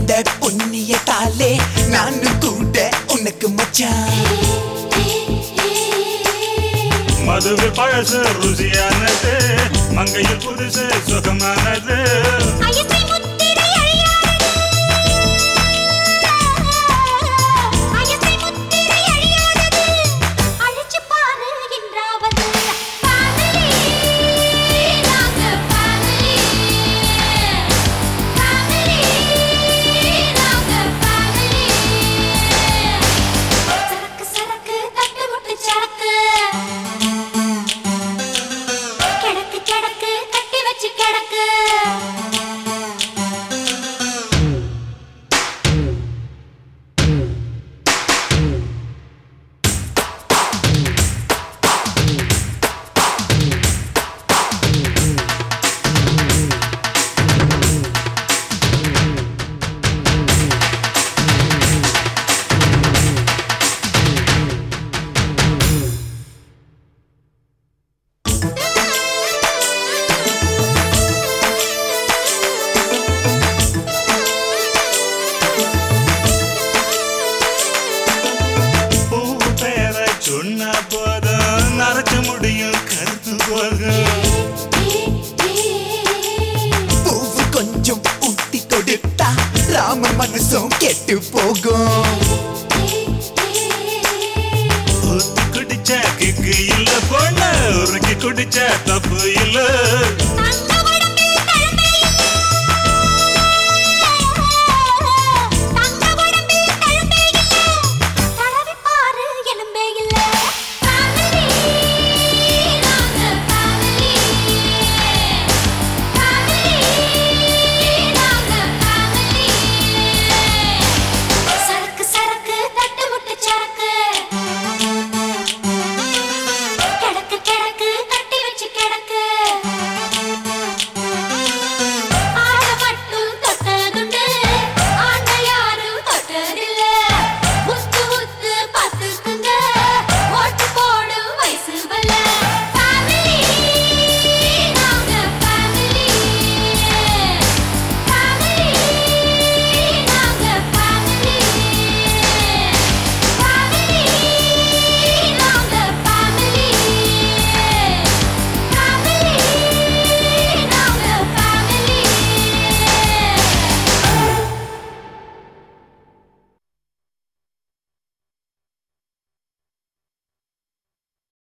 அந்த புண்ணியத்தாலே நானும் கூட உனக்கு மச்சான் மதுவில் பழசு ருசியானது மங்கையில் புதுசு சுகமானது அயற்றை முத்திரை அழியாதது. அயற்றை முத்திரை அழியாதது. அழிச்சுப் பாரு என்றாவது. Family, நாங்க family. Family, நாங்க family. சரக்கு சரக்கு தட்டு முட்டு சரக்கு கிடக்கு கிடக்கு கட்டி வச்சு கிடக்கு பூ பேர சொன்னா போதும் நரைச்ச முடியும் கருத்து போகும் பூவு கொஞ்சம் ஊட்டி கொடுத்தா ராம மனசும் கெட்டு போகும் ஊத்தி குடிச்சா கிக்கு இல்ல பொண்ணு உருக்கி குடிச்சா தப்பு இல்ல